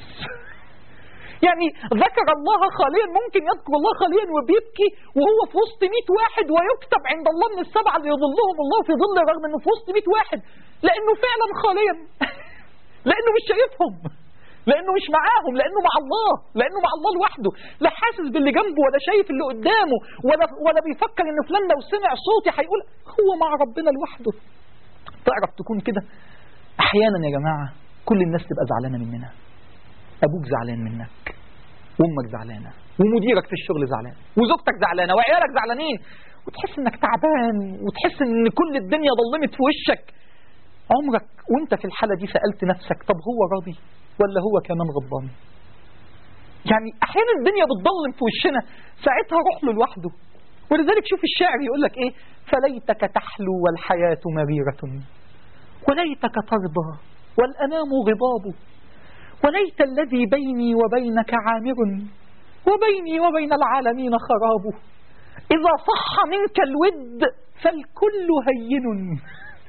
يعني ذكر الله خاليا ممكن يذكر الله خاليا وبيبكي وهو في وسط 100 واحد ويكتب عند الله من السبعة اللي يظلهم الله في ظل رغم انه في وسط 100 واحد لانه فعلا خاليا لانه مش شايفهم لانه مش معاهم لانه مع الله لانه مع الله لوحده لا حاسس باللي جنبه ولا شايف اللي قدامه ولا ولا بيفكر ان فلان لو سمع صوتي هيقول هو مع ربنا لوحده تعرف تكون كده احيانا يا جماعه كل الناس تبقى زعلانه مننا ابوك زعلان منك وامك زعلانه ومديرك في الشغل زعلان وزوجتك زعلانه وعيالك زعلانين وتحس انك تعبان وتحس ان كل الدنيا ظلمت في وشك عمرك وانت في الحاله دي سالت نفسك طب هو راضي ولا هو كمان غضبان يعني احيانا الدنيا بتضلم في وشنا ساعتها روح له لوحده ولذلك شوف الشاعر يقول لك ايه فليتك تحلو والحياه مريره وليتك ترضى والانام غضاب وليت الذي بيني وبينك عامر وبيني وبين العالمين خراب إذا صح منك الود فالكل هين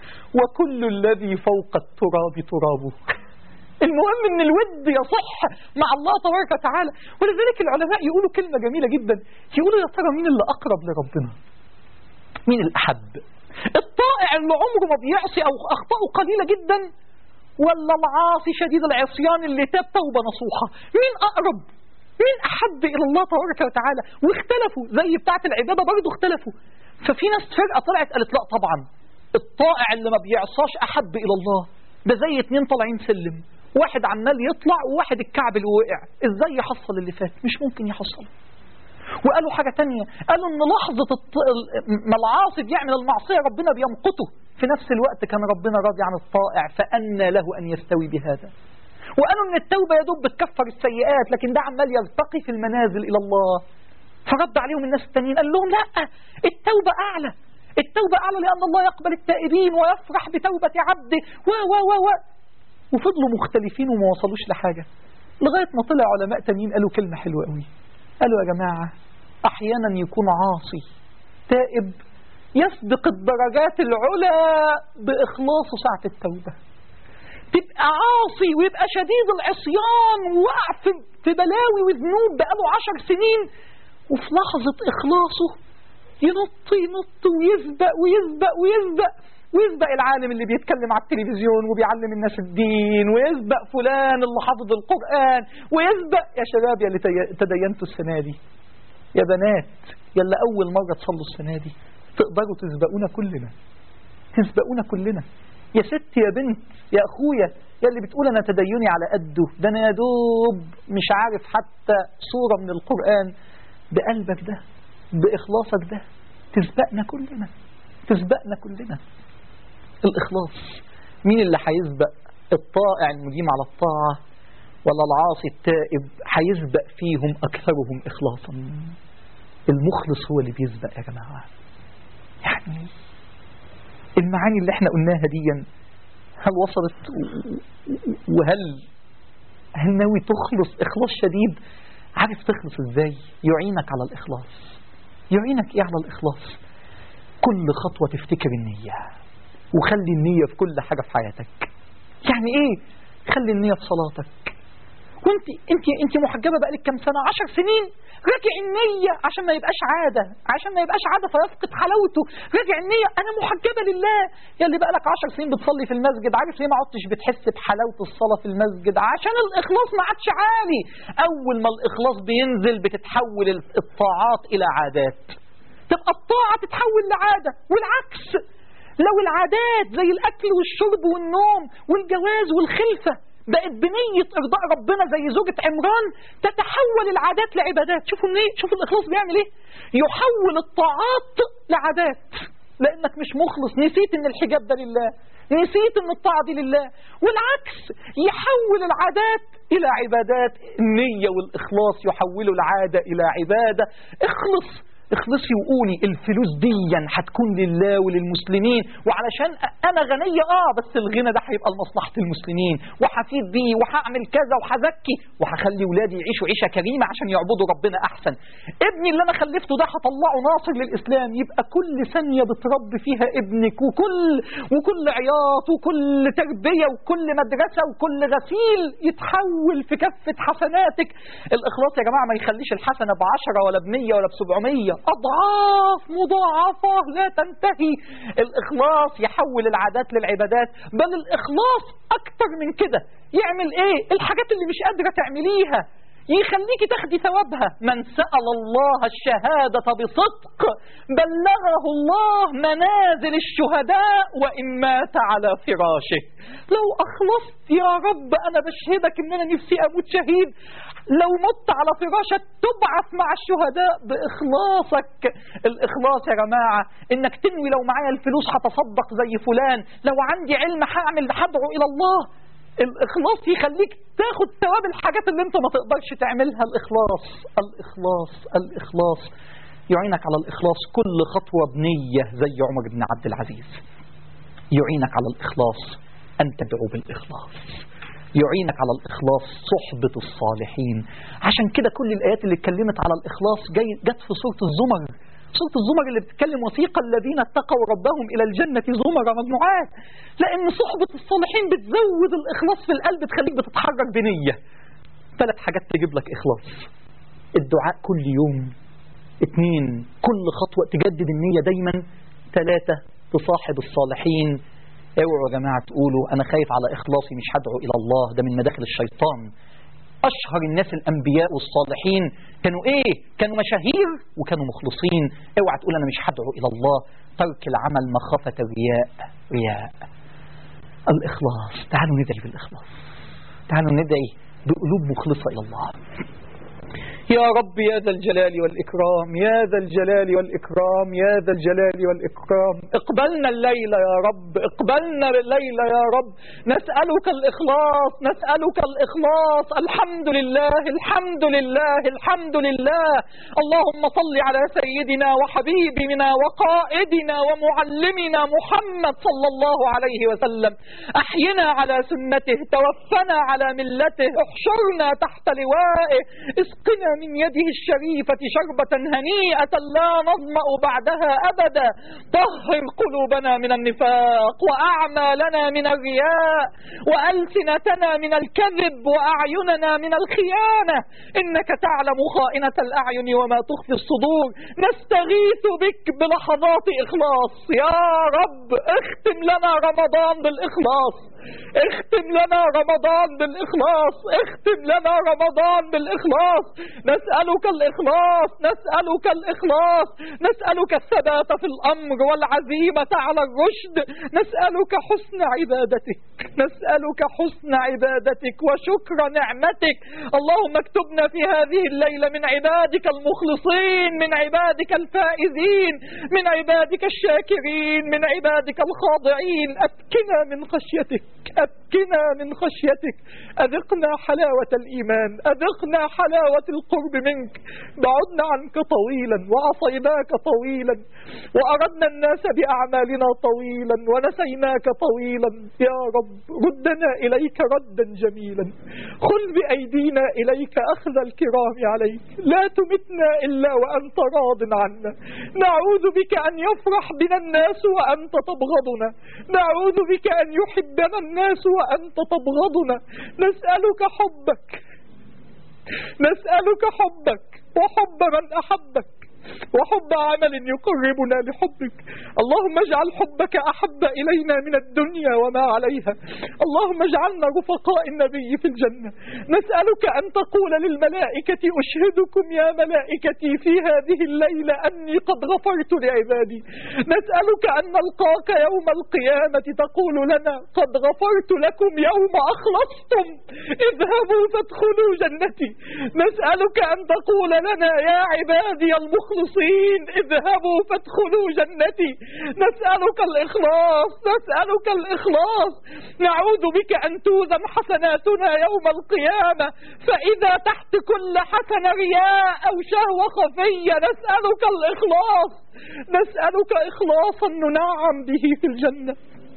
وكل الذي فوق التراب تراب المهم ان الود يصح مع الله تبارك وتعالى ولذلك العلماء يقولوا كلمة جميلة جدا يقولوا يا ترى مين اللي أقرب لربنا مين الأحب الطائع اللي عمره ما بيعصي أو أخطأه قليلة جدا ولا العاصي شديد العصيان اللي تاب توبة نصوحة مين أقرب مين أحب إلى الله تبارك وتعالى واختلفوا زي بتاعة العبادة برضه اختلفوا ففي ناس فرقة طلعت قالت لا طبعا الطائع اللي ما بيعصاش أحب إلى الله ده زي اتنين طالعين سلم واحد عمال يطلع وواحد الكعب اللي وقع ازاي يحصل اللي فات مش ممكن يحصل وقالوا حاجة تانية قالوا ان لحظة الط... ما العاصي بيعمل المعصية ربنا بيمقته في نفس الوقت كان ربنا راضي عن الطائع فأنى له أن يستوي بهذا وقالوا ان التوبة يا دوب بتكفر السيئات لكن ده عمال يرتقي في المنازل إلى الله فرد عليهم الناس التانيين قال لهم لا التوبة أعلى التوبة أعلى لأن الله يقبل التائبين ويفرح بتوبة عبده و و و و وفضلوا مختلفين وما وصلوش لحاجة لغاية ما طلع علماء تانيين قالوا كلمة حلوة قوي قالوا يا جماعة أحيانا يكون عاصي تائب يسبق الدرجات العلى بإخلاصه ساعة التوبة تبقى عاصي ويبقى شديد العصيان ووقع في بلاوي وذنوب بقاله عشر سنين وفي لحظة إخلاصه ينط ينط ويسبق ويسبق ويسبق ويسبق العالم اللي بيتكلم على التلفزيون وبيعلم الناس الدين ويسبق فلان اللي حافظ القرآن ويسبق يا شباب يا اللي تدينتوا السنة دي يا بنات يا اللي أول مرة تصلوا السنة دي تقدروا تسبقونا كلنا تسبقونا كلنا يا ست يا بنت يا أخويا يا اللي بتقول أنا تديني على قده ده أنا يا دوب مش عارف حتى صورة من القرآن بقلبك ده بإخلاصك ده تسبقنا كلنا تسبقنا كلنا الإخلاص مين اللي هيسبق الطائع المديم على الطاعة ولا العاصي التائب هيسبق فيهم أكثرهم إخلاصا المخلص هو اللي بيسبق يا جماعة يعني المعاني اللي احنا قلناها دي هل وصلت وهل هل ناوي تخلص إخلاص شديد عارف تخلص ازاي يعينك على الإخلاص يعينك ايه على الإخلاص كل خطوة تفتكر النية وخلي النية في كل حاجة في حياتك يعني ايه خلي النية في صلاتك وانت انت انت محجبة بقالك كام سنة عشر سنين راجع النية عشان ما يبقاش عادة عشان ما يبقاش عادة فيفقد حلاوته راجع النية انا محجبة لله يا اللي بقالك عشر سنين بتصلي في المسجد عارف ليه ما عدتش بتحس بحلاوة الصلاة في المسجد عشان الاخلاص ما عادش عالي اول ما الاخلاص بينزل بتتحول الطاعات الى عادات تبقى الطاعة تتحول لعادة والعكس لو العادات زي الأكل والشرب والنوم والجواز والخلفة بقت بنية إرضاء ربنا زي زوجة عمران تتحول العادات لعبادات شوفوا منين شوفوا الإخلاص بيعمل إيه يحول الطاعات لعادات لأنك مش مخلص نسيت إن الحجاب ده لله نسيت إن الطاعة دي لله والعكس يحول العادات إلى عبادات النية والإخلاص يحولوا العادة إلى عبادة اخلص اخلصي وقولي الفلوس دي هتكون لله وللمسلمين وعلشان انا غنية اه بس الغنى ده هيبقى لمصلحة المسلمين وهفيد بيه وهعمل كذا وهزكي وهخلي ولادي يعيشوا عيشة كريمة عشان يعبدوا ربنا احسن ابني اللي انا خلفته ده هطلعه ناصر للاسلام يبقى كل ثانية بتربي فيها ابنك وكل وكل عياط وكل تربية وكل مدرسة وكل غسيل يتحول في كفة حسناتك الاخلاص يا جماعة ما يخليش الحسنة بعشرة ولا بمية ولا بسبعمية أضعاف مضاعفة لا تنتهي الإخلاص يحول العادات للعبادات بل الإخلاص أكتر من كده يعمل إيه الحاجات اللي مش قادرة تعمليها يخليك تاخدي ثوابها من سأل الله الشهادة بصدق بلغه الله منازل الشهداء وإن مات على فراشه لو أخلصت يا رب أنا بشهدك إن أنا نفسي أموت شهيد لو مت على فراشك تبعث مع الشهداء بإخلاصك الإخلاص يا جماعة إنك تنوي لو معايا الفلوس هتصدق زي فلان لو عندي علم هعمل هدعو إلى الله الإخلاص يخليك تاخد ثواب الحاجات اللي انت ما تقدرش تعملها الإخلاص الإخلاص الإخلاص يعينك على الإخلاص كل خطوة بنية زي عمر بن عبد العزيز يعينك على الإخلاص أن تدعو بالإخلاص يعينك على الإخلاص صحبة الصالحين عشان كده كل الآيات اللي اتكلمت على الإخلاص جاي جت في سورة الزمر سورة الزمر اللي بتتكلم وثيق الذين اتقوا ربهم إلى الجنة زمر مجموعات لأن صحبة الصالحين بتزود الإخلاص في القلب تخليك بتتحرك بنية ثلاث حاجات تجيب لك إخلاص الدعاء كل يوم اثنين كل خطوة تجدد النية دايما ثلاثة تصاحب الصالحين اوعوا يا جماعة تقولوا أنا خايف على إخلاصي مش هدعو إلى الله ده من مداخل الشيطان أشهر الناس الأنبياء والصالحين كانوا إيه؟ كانوا مشاهير وكانوا مخلصين اوعى تقول أنا مش هدعو إلى الله ترك العمل مخافة الرياء رياء الإخلاص تعالوا ندعي بالإخلاص تعالوا ندعي بقلوب مخلصة إلى الله يا رب يا ذا الجلال والإكرام يا ذا الجلال والإكرام يا ذا الجلال والإكرام اقبلنا الليلة يا رب اقبلنا الليلة يا رب نسألك الإخلاص نسألك الإخلاص الحمد لله الحمد لله الحمد لله اللهم صل على سيدنا وحبيبنا وقائدنا ومعلمنا محمد صلى الله عليه وسلم أحينا على سنته توفنا على ملته احشرنا تحت لوائه اسقنا من يده الشريفة شربة هنيئة لا نظمأ بعدها أبدا طهر قلوبنا من النفاق وأعمالنا من الرياء وألسنتنا من الكذب وأعيننا من الخيانة إنك تعلم خائنة الأعين وما تخفي الصدور نستغيث بك بلحظات إخلاص يا رب اختم لنا رمضان بالإخلاص اختم لنا رمضان بالإخلاص اختم لنا رمضان بالإخلاص نسألك الإخلاص نسألك الإخلاص نسألك الثبات في الأمر والعزيمة على الرشد نسألك حسن عبادتك نسألك حسن عبادتك وشكر نعمتك اللهم اكتبنا في هذه الليلة من عبادك المخلصين من عبادك الفائزين من عبادك الشاكرين من عبادك الخاضعين أبكنا من خشيتك أبكنا من خشيتك أذقنا حلاوة الإيمان أذقنا حلاوة القرب منك بعدنا عنك طويلا وعصيناك طويلا وأردنا الناس بأعمالنا طويلا ونسيناك طويلا يا رب ردنا إليك ردا جميلا خذ بأيدينا إليك أخذ الكرام عليك لا تمتنا إلا وأنت راض عنا نعوذ بك أن يفرح بنا الناس وأنت تبغضنا نعوذ بك أن يحبنا الناس وأنت تبغضنا نسألك حبك نسألك حبك وحب من أحبك وحب عمل يقربنا لحبك اللهم اجعل حبك أحب إلينا من الدنيا وما عليها اللهم اجعلنا رفقاء النبي في الجنة نسألك أن تقول للملائكة أشهدكم يا ملائكتي في هذه الليلة أني قد غفرت لعبادي نسألك أن نلقاك يوم القيامة تقول لنا قد غفرت لكم يوم أخلصتم اذهبوا فادخلوا جنتي نسألك أن تقول لنا يا عبادي المخلصين المخلصين اذهبوا فادخلوا جنتي نسألك الإخلاص نسألك الإخلاص نعوذ بك أن توزن حسناتنا يوم القيامة فإذا تحت كل حسنة رياء أو شهوة خفية نسألك الإخلاص نسألك إخلاصا ننعم به في الجنة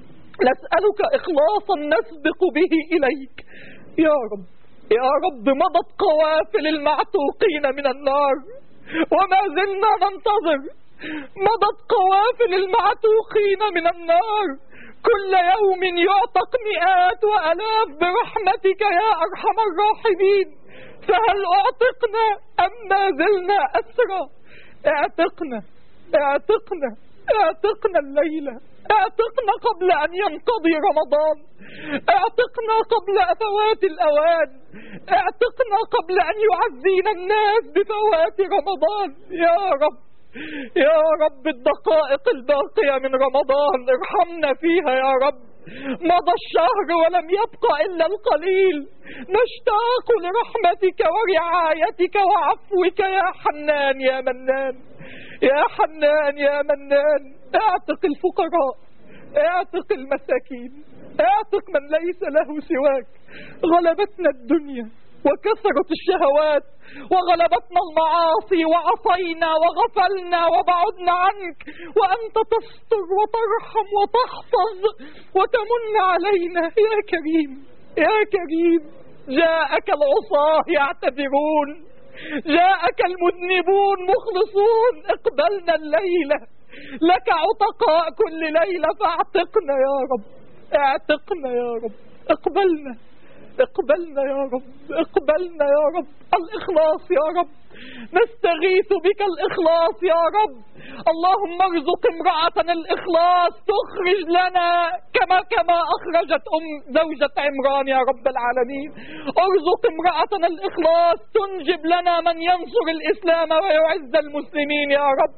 نسألك إخلاصا نسبق به إليك يا رب يا رب مضت قوافل المعتوقين من النار وما زلنا ننتظر مضت قوافل المعتوقين من النار كل يوم يعتق مئات وألاف برحمتك يا أرحم الراحمين فهل أعتقنا أم ما زلنا أسرى اعتقنا اعتقنا اعتقنا الليلة اعتقنا قبل أن ينقضي رمضان اعتقنا قبل فوات الأوان اعتقنا قبل أن يعزينا الناس بفوات رمضان يا رب يا رب الدقائق الباقية من رمضان ارحمنا فيها يا رب مضى الشهر ولم يبقى إلا القليل نشتاق لرحمتك ورعايتك وعفوك يا حنان يا منان يا حنان يا منان اعتق الفقراء اعتق المساكين اعتق من ليس له سواك غلبتنا الدنيا وكثرت الشهوات وغلبتنا المعاصي وعصينا وغفلنا وبعدنا عنك وأنت تستر وترحم وتحفظ وتمن علينا يا كريم يا كريم جاءك العصاة يعتذرون جاءك المذنبون مخلصون اقبلنا الليلة لك عتقاء كل ليلة فاعتقنا يا رب اعتقنا يا رب اقبلنا اقبلنا يا رب اقبلنا يا رب الإخلاص يا رب نستغيث بك الإخلاص يا رب اللهم ارزق امرأة الإخلاص تخرج لنا كما كما أخرجت أم زوجة عمران يا رب العالمين ارزق امرأة الإخلاص تنجب لنا من ينصر الإسلام ويعز المسلمين يا رب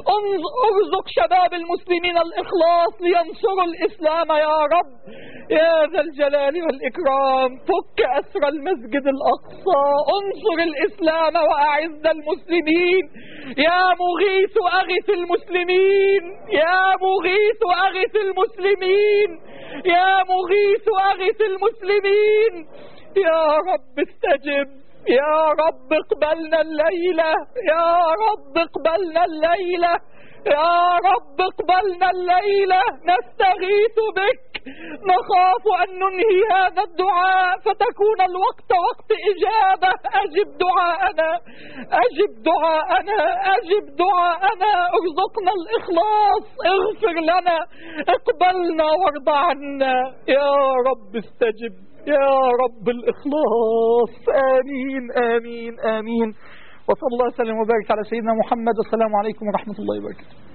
ارزق شباب المسلمين الإخلاص لينصروا الإسلام يا رب يا ذا الجلال والإكرام فك أسر المسجد الأقصى انصر الإسلام وأعز المسلمين يا مغيث أغث المسلمين يا مغيث أغث المسلمين يا مغيث أغث المسلمين يا رب استجب يا رب اقبلنا الليلة يا رب اقبلنا الليلة يا رب اقبلنا الليلة نستغيث بك نخاف أن ننهي هذا الدعاء فتكون الوقت وقت إجابة أجب دعاءنا أجب دعاءنا أجب دعاءنا ارزقنا الإخلاص اغفر لنا اقبلنا وارض عنا يا رب استجب يا رب الإخلاص آمين آمين آمين وصلى الله وسلم وبارك على سيدنا محمد والسلام عليكم ورحمة الله وبركاته